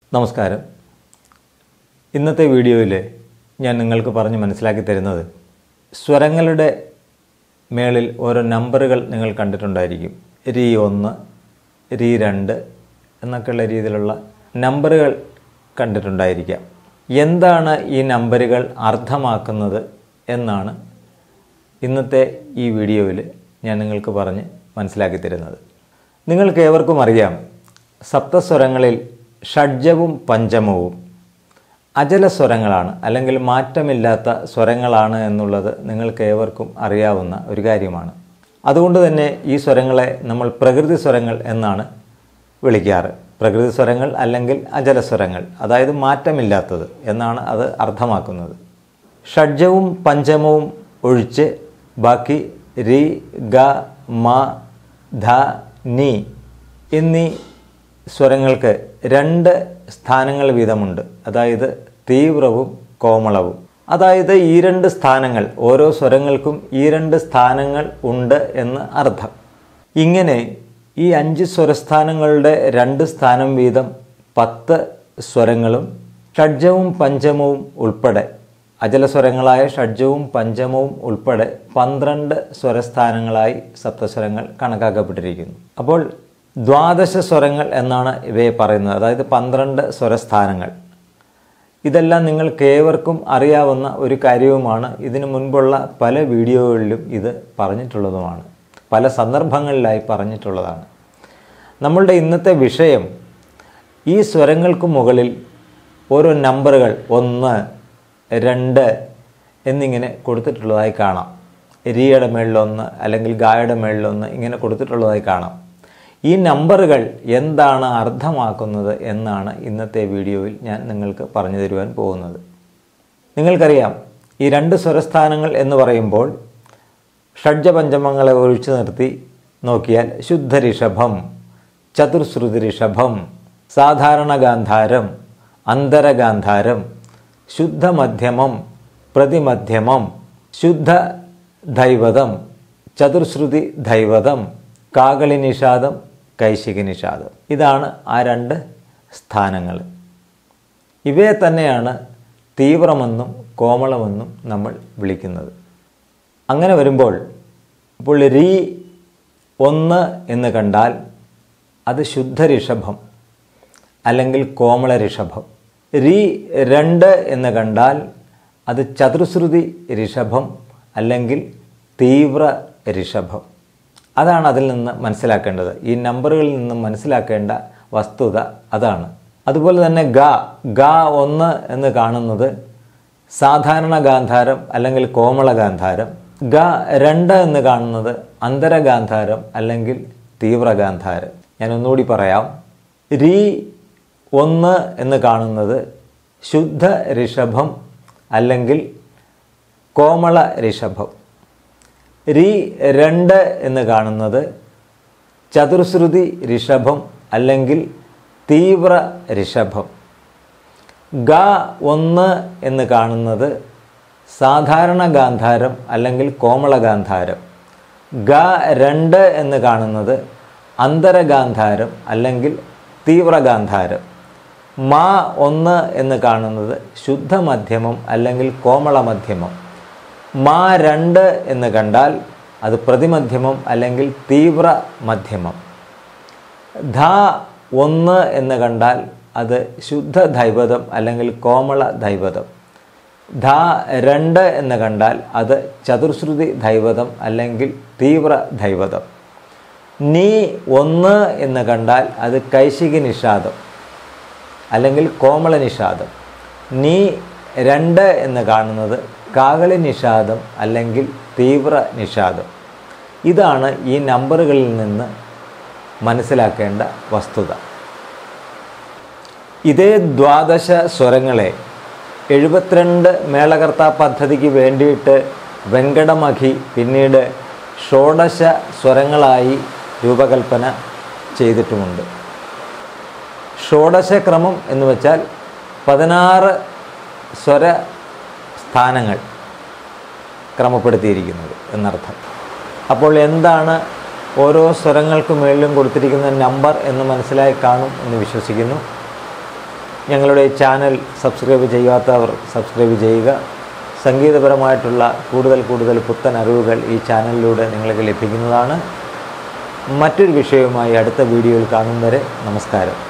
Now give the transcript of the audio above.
നമസ്കാരം ഇന്നത്തെ വീഡിയോയിൽ ഞാൻ നിങ്ങൾക്ക് പറഞ്ഞ് മനസ്സിലാക്കി തരുന്നത് സ്വരങ്ങളുടെ മേളിൽ ഓരോ നമ്പറുകൾ നിങ്ങൾ കണ്ടിട്ടുണ്ടായിരിക്കും രീ ഒന്ന് രീ രണ്ട് എന്നൊക്കെയുള്ള രീതിയിലുള്ള നമ്പറുകൾ കണ്ടിട്ടുണ്ടായിരിക്കാം എന്താണ് ഈ നമ്പറുകൾ അർത്ഥമാക്കുന്നത് എന്നാണ് ഇന്നത്തെ ഈ വീഡിയോയിൽ ഞാൻ നിങ്ങൾക്ക് പറഞ്ഞ് മനസ്സിലാക്കി തരുന്നത് നിങ്ങൾക്ക് ഏവർക്കും അറിയാം സപ്തസ്വരങ്ങളിൽ ഷഡ്ജവും പഞ്ചമവും അജലസ്വരങ്ങളാണ് അല്ലെങ്കിൽ മാറ്റമില്ലാത്ത സ്വരങ്ങളാണ് എന്നുള്ളത് നിങ്ങൾക്ക് ഏവർക്കും അറിയാവുന്ന ഒരു കാര്യമാണ് അതുകൊണ്ട് തന്നെ ഈ സ്വരങ്ങളെ നമ്മൾ പ്രകൃതി സ്വരങ്ങൾ എന്നാണ് വിളിക്കാറ് പ്രകൃതി സ്വരങ്ങൾ അല്ലെങ്കിൽ അജലസ്വരങ്ങൾ അതായത് മാറ്റമില്ലാത്തത് എന്നാണ് അത് അർത്ഥമാക്കുന്നത് ഷഡ്ജവും പഞ്ചമവും ഒഴിച്ച് ബാക്കി രി ഗ മ ധ നി എന്നീ സ്വരങ്ങൾക്ക് രണ്ട് സ്ഥാനങ്ങൾ വീതമുണ്ട് അതായത് തീവ്രവും കോമളവും അതായത് ഈ രണ്ട് സ്ഥാനങ്ങൾ ഓരോ സ്വരങ്ങൾക്കും ഈ രണ്ട് സ്ഥാനങ്ങൾ ഉണ്ട് എന്ന് അർത്ഥം ഇങ്ങനെ ഈ അഞ്ച് സ്വരസ്ഥാനങ്ങളുടെ രണ്ട് സ്ഥാനം വീതം പത്ത് സ്വരങ്ങളും ഷഡ്ജവും പഞ്ചമവും ഉൾപ്പെടെ അജലസ്വരങ്ങളായ ഷഡ്ജവും പഞ്ചമവും ഉൾപ്പെടെ പന്ത്രണ്ട് സ്വരസ്ഥാനങ്ങളായി സപ്തസ്വരങ്ങൾ കണക്കാക്കപ്പെട്ടിരിക്കുന്നു അപ്പോൾ ദ്വാദശ സ്വരങ്ങൾ എന്നാണ് ഇവയെ പറയുന്നത് അതായത് പന്ത്രണ്ട് സ്വരസ്ഥാനങ്ങൾ ഇതെല്ലാം നിങ്ങൾക്ക് ഏവർക്കും അറിയാവുന്ന ഒരു കാര്യവുമാണ് ഇതിനു മുൻപുള്ള പല വീഡിയോകളിലും ഇത് പറഞ്ഞിട്ടുള്ളതുമാണ് പല സന്ദർഭങ്ങളിലായി പറഞ്ഞിട്ടുള്ളതാണ് നമ്മളുടെ ഇന്നത്തെ വിഷയം ഈ സ്വരങ്ങൾക്ക് മുകളിൽ ഓരോ നമ്പറുകൾ ഒന്ന് രണ്ട് എന്നിങ്ങനെ കൊടുത്തിട്ടുള്ളതായി കാണാം എരിയുടെ മേളിലൊന്ന് അല്ലെങ്കിൽ ഗായുടെ മേളിലൊന്ന് ഇങ്ങനെ കൊടുത്തിട്ടുള്ളതായി കാണാം ഈ നമ്പറുകൾ എന്താണ് അർത്ഥമാക്കുന്നത് എന്നാണ് ഇന്നത്തെ വീഡിയോയിൽ ഞാൻ നിങ്ങൾക്ക് പറഞ്ഞു തരുവാൻ പോകുന്നത് നിങ്ങൾക്കറിയാം ഈ രണ്ട് സ്വരസ്ഥാനങ്ങൾ എന്ന് പറയുമ്പോൾ ഷഡ്ജപഞ്ചമങ്ങളെ ഒഴിച്ചു നിർത്തി നോക്കിയാൽ ശുദ്ധരിഷഭം ചതുർശ്രുതി ഋഷഭം സാധാരണ ഗാന്ധാരം അന്തരഗാന്ധാരം ശുദ്ധമധ്യമം പ്രതിമധ്യമം ശുദ്ധ ദൈവതം ചതുർശ്രുതി ദൈവതം കാകളി നിഷാദം കൈശിക നിഷാദം ഇതാണ് ആ രണ്ട് സ്ഥാനങ്ങൾ ഇവയെ തന്നെയാണ് തീവ്രമെന്നും കോമളമെന്നും നമ്മൾ വിളിക്കുന്നത് അങ്ങനെ വരുമ്പോൾ ഇപ്പോൾ രീ ഒന്ന് എന്ന് കണ്ടാൽ അത് ശുദ്ധ ഋഷഭം അല്ലെങ്കിൽ കോമള ഋഷഭം രീ രണ്ട് എന്ന് കണ്ടാൽ അത് ചതുർശ്രുതി ഋഷഭം അല്ലെങ്കിൽ തീവ്ര ഋഷഭം അതാണ് അതിൽ നിന്ന് മനസ്സിലാക്കേണ്ടത് ഈ നമ്പറുകളിൽ നിന്ന് മനസ്സിലാക്കേണ്ട വസ്തുത അതാണ് അതുപോലെ തന്നെ ഗ ഗ ഒന്ന് എന്ന് കാണുന്നത് സാധാരണ ഗാന്ധാരം അല്ലെങ്കിൽ കോമള ഗാന്ധാരം ഗ രണ്ട് എന്ന് കാണുന്നത് അന്തരഗാന്ധാരം അല്ലെങ്കിൽ തീവ്രഗാന്ധാരം ഞാൻ ഒന്നുകൂടി പറയാം രീ ഒന്ന് എന്ന് കാണുന്നത് ശുദ്ധ ഋഷഭം അല്ലെങ്കിൽ കോമള ഋഷഭം രി രണ്ട് എന്ന് കാണുന്നത് ചതുർശ്രുതി ഋഷഭം അല്ലെങ്കിൽ തീവ്ര ഋഷഭം ഗ ഒന്ന് എന്ന് കാണുന്നത് സാധാരണ ഗാന്ധാരം അല്ലെങ്കിൽ കോമള ഗാന്ധാരം ഗ രണ്ട് എന്ന് കാണുന്നത് അന്തരഗാന്ധാരം അല്ലെങ്കിൽ തീവ്രഗാന്ധാരം മാ ഒന്ന് എന്ന് കാണുന്നത് ശുദ്ധമധ്യമം അല്ലെങ്കിൽ കോമള മധ്യമം മാ രണ്ട് എന്ന് കണ്ടാൽ അത് പ്രതിമധ്യമം അല്ലെങ്കിൽ തീവ്ര മധ്യമം ധ ഒന്ന് എന്ന് കണ്ടാൽ അത് ശുദ്ധ ദൈവതം അല്ലെങ്കിൽ കോമള ദൈവതം ധ രണ്ട് എന്ന് കണ്ടാൽ അത് ചതുർശ്രുതി ദൈവതം അല്ലെങ്കിൽ തീവ്ര ദൈവതം നീ ഒന്ന് എന്ന് കണ്ടാൽ അത് കൈശിക നിഷാദം അല്ലെങ്കിൽ കോമള നിഷാദം നീ രണ്ട് എന്ന് കാണുന്നത് കാകളി നിഷാദം അല്ലെങ്കിൽ തീവ്ര നിഷാദം ഇതാണ് ഈ നമ്പറുകളിൽ നിന്ന് മനസ്സിലാക്കേണ്ട വസ്തുത ഇതേ ദ്വാദശ സ്വരങ്ങളെ എഴുപത്തിരണ്ട് മേളകർത്ത പദ്ധതിക്ക് വേണ്ടിയിട്ട് വെങ്കടമഖി പിന്നീട് ഷോഡശ സ്വരങ്ങളായി രൂപകൽപ്പന ചെയ്തിട്ടുമുണ്ട് ഷോഡശക്രമം എന്ന് വെച്ചാൽ പതിനാറ് സ്വര സ്ഥാനങ്ങൾ ക്രമപ്പെടുത്തിയിരിക്കുന്നത് എന്നർത്ഥം അപ്പോൾ എന്താണ് ഓരോ സ്വരങ്ങൾക്ക് മുകളിലും കൊടുത്തിരിക്കുന്ന നമ്പർ എന്ന് മനസ്സിലായി കാണും എന്ന് വിശ്വസിക്കുന്നു ഞങ്ങളുടെ ചാനൽ സബ്സ്ക്രൈബ് ചെയ്യാത്തവർ സബ്സ്ക്രൈബ് ചെയ്യുക സംഗീതപരമായിട്ടുള്ള കൂടുതൽ കൂടുതൽ പുത്തൻ അറിവുകൾ ഈ ചാനലിലൂടെ നിങ്ങൾക്ക് ലഭിക്കുന്നതാണ് മറ്റൊരു വിഷയവുമായി അടുത്ത വീഡിയോയിൽ കാണും വരെ നമസ്കാരം